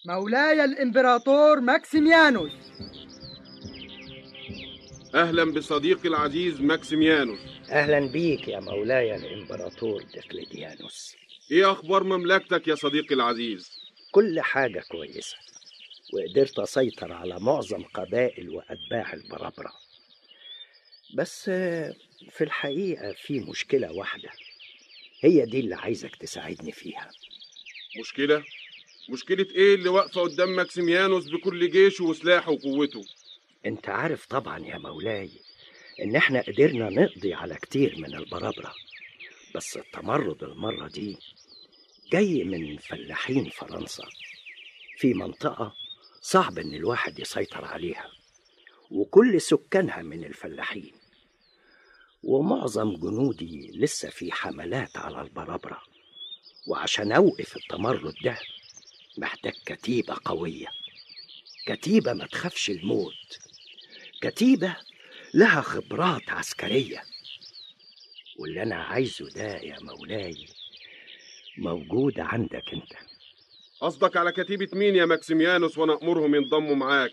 مولاي الإمبراطور ماكسيميانوس أهلا بصديقي العزيز ماكسيميانوس أهلا بيك يا مولاي الإمبراطور دقلديانوس إيه أخبار مملكتك يا صديقي العزيز؟ كل حاجة كويسة وقدرت أسيطر على معظم قبائل وأتباع البرابرة بس آه، في الحقيقة في مشكلة واحدة هي دي اللي عايزك تساعدني فيها مشكلة؟ مشكلة إيه اللي واقفة قدام ماكسيميانوس بكل جيشه وسلاحه وقوته؟ انت عارف طبعا يا مولاي ان احنا قدرنا نقضي على كتير من البرابرة بس التمرد المرة دي جاي من فلاحين فرنسا في منطقة صعب ان الواحد يسيطر عليها وكل سكانها من الفلاحين ومعظم جنودي لسه في حملات على البرابرة وعشان أوقف التمرد ده محتاج كتيبة قوية كتيبة ما تخافش الموت كتيبة لها خبرات عسكرية واللي أنا عايزه ده يا مولاي موجود عندك أنت قصدك على كتيبة مين يا ماكسيميانوس وأنا أمرهم ينضموا معاك؟